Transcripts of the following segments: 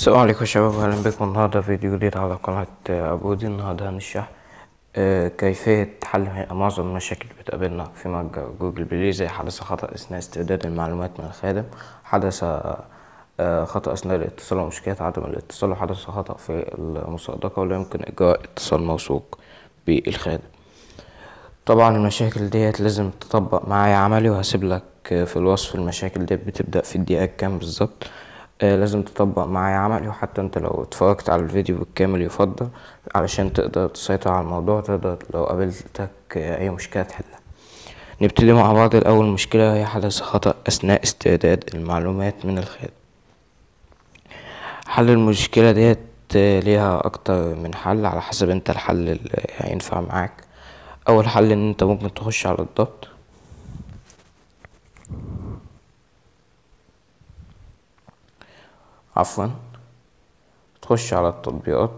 السلام عليكم يا شباب اهلا بكم النهارده فيديو جديد على قناة عبودي النهارده هنشرح آه، كيفية حل معظم المشاكل اللي بتقابلنا في متجر جوجل بلاي زي حدث خطأ أثناء استرداد المعلومات من الخادم حدث آه، خطأ أثناء الاتصال ومشكلة عدم الاتصال وحدث خطأ في المصادقة ولا يمكن إجراء اتصال موثوق بالخادم طبعا المشاكل ديت لازم تطبق معايا عملي وهسيب لك في الوصف المشاكل ديت بتبدأ في الدقيقة كام بالظبط آه لازم تطبق معايا عملي وحتى انت لو اتفرجت على الفيديو بالكامل يفضل علشان تقدر تسيطر على الموضوع تقدر لو قابلتك آه اي مشكلة تحلها نبتدي مع بعض الأول مشكلة هي حدث خطأ أثناء استرداد المعلومات من الخادم حل المشكلة ديت آه، ليها أكتر من حل على حسب انت الحل اللي هينفع معاك أول حل ان انت ممكن تخش على الضبط عفوا تخش على التطبيقات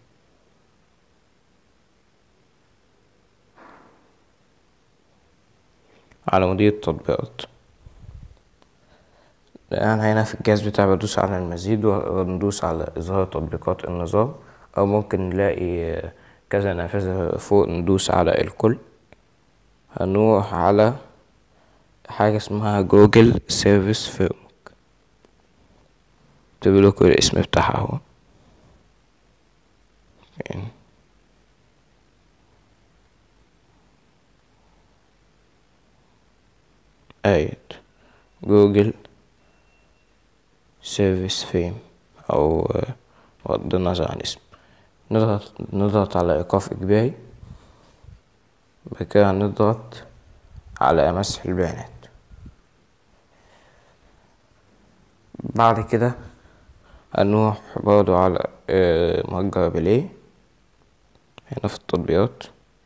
على مدير التطبيقات أنا هنا في الجهاز بتاعي بدوس على المزيد وندوس على إظهار تطبيقات النظام أو ممكن نلاقي كذا نافذة فوق ندوس على الكل هنروح على حاجة اسمها جوجل سيرفيس فيرم اكتب لكم الاسم بتاعها اهو فين آية جوجل سيرفيس فيم أو بغض النظر عن اسم نضغط نضغط على إيقاف إجباري بعد كده نضغط على مسح البيانات بعد كده هنروح برضو على متجر بلاي هنا في التطبيقات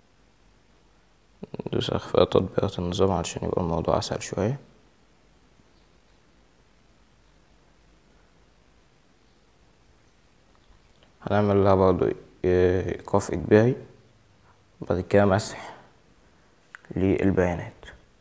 ندوس اخفاء تطبيقات النظام علشان يبقى الموضوع اسهل شوية هنعمل لها برضو ايقاف اجباري بعد كده مسح للبيانات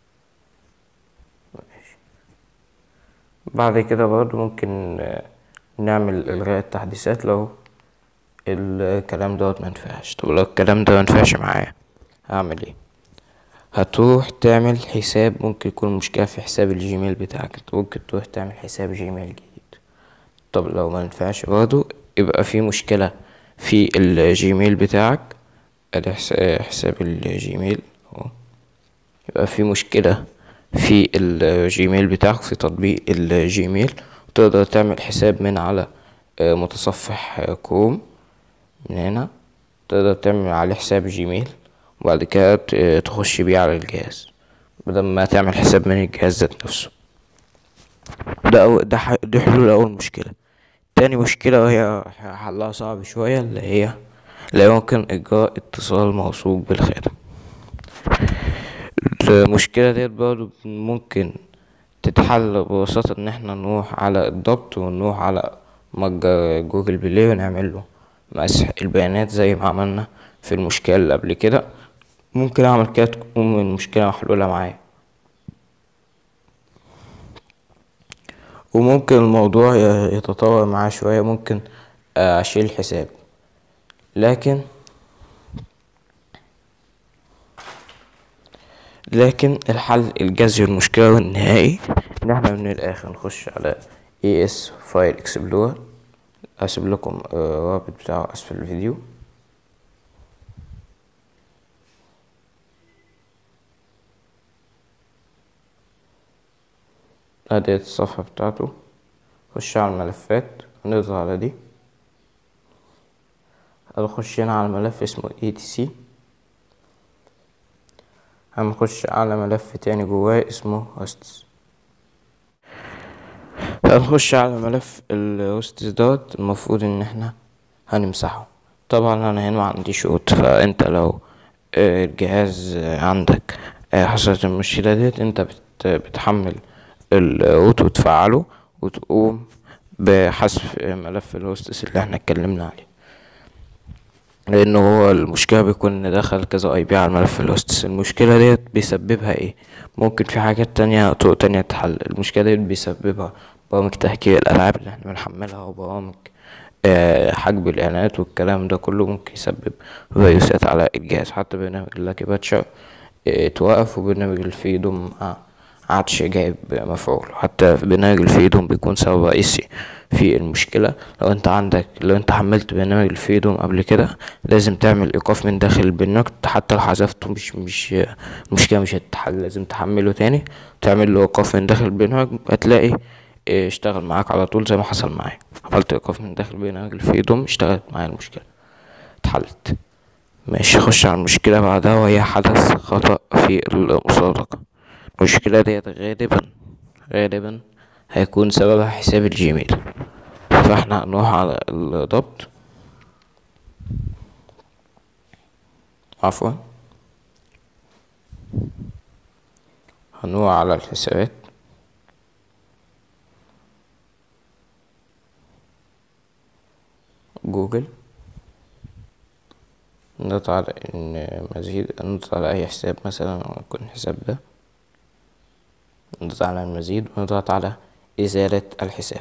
بعد كده برضو ممكن نعمل الغاء التحديثات لو الكلام دوت منفعش طب لو الكلام ده منفعش معايا هعمل ايه هتروح تعمل حساب ممكن يكون مشكلة في حساب الجيميل بتاعك انت ممكن تروح تعمل حساب جيميل جديد طب لو منفعش برضو يبقى في مشكلة في الجيميل بتاعك ادي حساب الجيميل اهو يبقى في مشكلة في الجيميل بتاعك في تطبيق الجيميل تقدر تعمل حساب من على متصفح كروم من هنا تقدر تعمل عليه حساب جيميل وبعد كده تخش بيه على الجهاز بدل ما تعمل حساب من الجهاز ذات نفسه ده أو ده ح... دي حلول أول مشكلة تاني مشكلة وهي حلها صعب شوية اللي هي لا يمكن إجراء اتصال موثوق بالخادم المشكلة ديت برضه ممكن تتحل ببساطة ان احنا نروح على الضبط ونروح على متجر جوجل بلاي ونعمل له مسح البيانات زي ما عملنا في المشكلة اللي قبل كده ممكن اعمل كده تكون المشكلة محلولة معايا وممكن الموضوع يتطور معاه شوية ممكن اشيل الحساب لكن لكن الحل الجذري المشكلة والنهائي ان احنا من الاخر نخش على اي اس فايل اكسبلور هسيب لكم الرابط بتاعه اسفل الفيديو ادي الصفحة بتاعته خش على الملفات نضغط على دي هنخش هنا على ملف اسمه etc هنخش على ملف تاني جواه اسمه hosts هنخش على ملف الهوستس دوت المفروض ان احنا هنمسحه طبعا انا هنا ما عنديش اوت فانت لو الجهاز عندك حصلت المشكلة ديت انت بتحمل الاوت وتفعله وتقوم بحذف ملف الهوستس اللي احنا اتكلمنا عليه لان هو المشكله بيكون ان دخل كذا اي بي على الملف الهوستس المشكله ديت بيسببها ايه ممكن في حاجات تانية طرق تانية تحل المشكله ديت بيسببها برامج تهكير الالعاب اللي احنا بنحملها وبرامج حجب الاعلانات والكلام ده كله ممكن يسبب فيروسات على الجهاز حتى برنامج اللاكي باتشر اتوقف وبرنامج الفريدوم معادش جايب مفعول حتى برنامج الفريدوم بيكون سبب رئيسي في المشكلة لو انت عندك لو انت حملت برنامج الفريدوم قبل كده لازم تعمل ايقاف من داخل البرنامج حتى لو حذفته مش مش المشكلة مش هتتحل لازم تحمله تاني تعمل له ايقاف من داخل البرنامج هتلاقي اشتغل معاك على طول زي ما حصل معايا عملت ايقاف من داخل برنامج الفريدوم اشتغلت معايا المشكلة اتحلت ماشي خش على المشكلة بعدها وهي حدث خطأ في المصادقة المشكلة ديت غالبا غالبا هيكون سببها حساب الجيميل فاحنا هنروح على الضبط عفوا هنروح على الحسابات جوجل نضغط على ان مزيد نضغط على اي حساب مثلا يكون الحساب ده نضغط على المزيد ونضغط على ازالة الحساب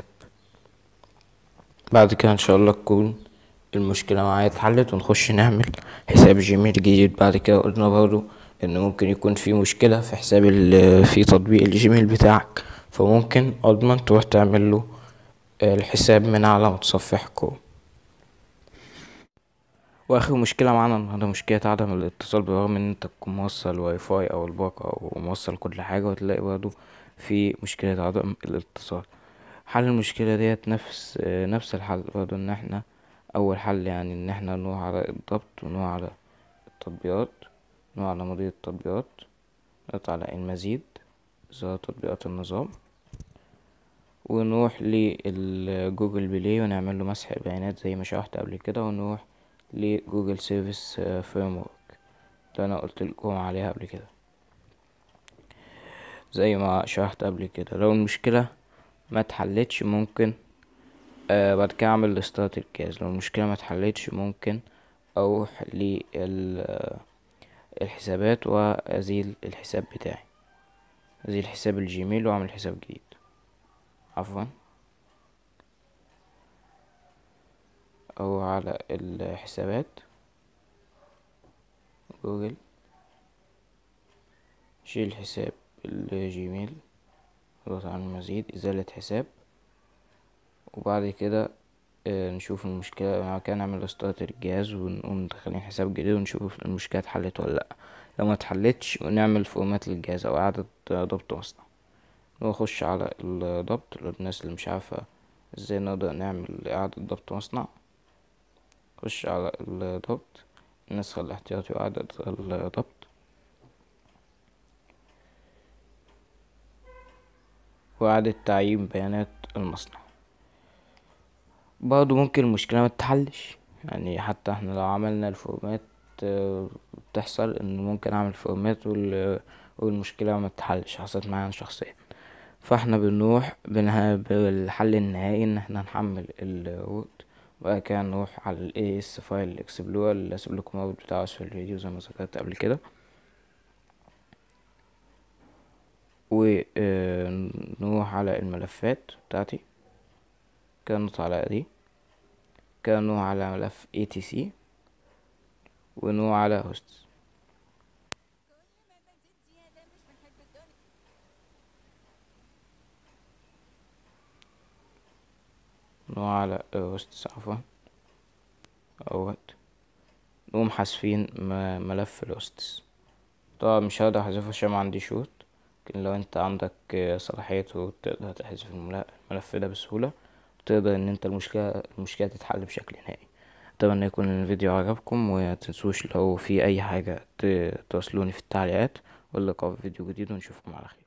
بعد كده ان شاء الله تكون المشكلة معايا اتحلت ونخش نعمل حساب جيميل جديد بعد كده قلنا برضو ان ممكن يكون في مشكلة في حساب في تطبيق الجيميل بتاعك فممكن اضمن تروح تعمل له الحساب من على متصفح كروم واخر مشكله معانا النهارده مشكله عدم الاتصال برغم ان انت تكون موصل واي فاي او الباقه او موصل كل حاجه وتلاقي برضه في مشكله عدم الاتصال حل المشكله ديت نفس نفس الحل برضه ان احنا اول حل يعني ان احنا نروح على الضبط ونروح على التطبيقات نروح على مدير التطبيقات نضغط على المزيد زر تطبيقات النظام ونروح للجوجل بلاي ونعمل له مسح البيانات زي ما شرحت قبل كده ونروح لجوجل سيرفيس فريم ورك اللي انا قلت لكم عليها قبل كده زي ما شرحت قبل كده لو المشكله ما اتحلتش ممكن آه بعد كده اعمل ريستارت الجهاز لو المشكله ما اتحلتش ممكن اروح للحسابات وازيل الحساب بتاعي ازيل حساب الجيميل واعمل حساب جديد عفوا او على الحسابات جوجل شيل حساب الجيميل اضغط على المزيد ازالة حساب وبعد كده نشوف المشكلة كده نعمل ريستارت للجهاز ونقوم مدخلين حساب جديد ونشوف المشكلة اتحلت ولا لأ لو ما اتحلتش ونعمل فورمات للجهاز او اعادة ضبط مصنع نخش على الضبط للناس اللي مش عارفة ازاي نقدر نعمل اعادة ضبط مصنع خش على الضبط النسخ الاحتياطي وإعادة الضبط وإعادة تعيين بيانات المصنع برضه ممكن المشكلة متحلش يعني حتى احنا لو عملنا الفورمات بتحصل ان ممكن اعمل فورمات والمشكلة متحلش حصلت معايا شخصيا فاحنا بنروح بالحل النهائي ان احنا نحمل الوورد وبعد كده نروح على ال AS فايل اكسبلورر اللي هسيب لكم الرابط بتاعه اسفل الفيديو زي ما ذكرت قبل كده ونروح على الملفات بتاعتي كده نضغط على دي كده نروح على ملف ATC ونروح على hosts نروح على hosts عفوا اهوت نقوم حذفين ملف الهوستس طبعا مش هقدر احذفه عشان معنديش شروط لكن لو انت عندك صلاحية تقدر تحذف الملف ده بسهولة تقدر ان انت المشكلة المشكلة تتحل بشكل نهائي اتمنى يكون الفيديو عجبكم ومتنسوش لو في اي حاجة تواصلوني في التعليقات واللقاء في فيديو جديد ونشوفكم على خير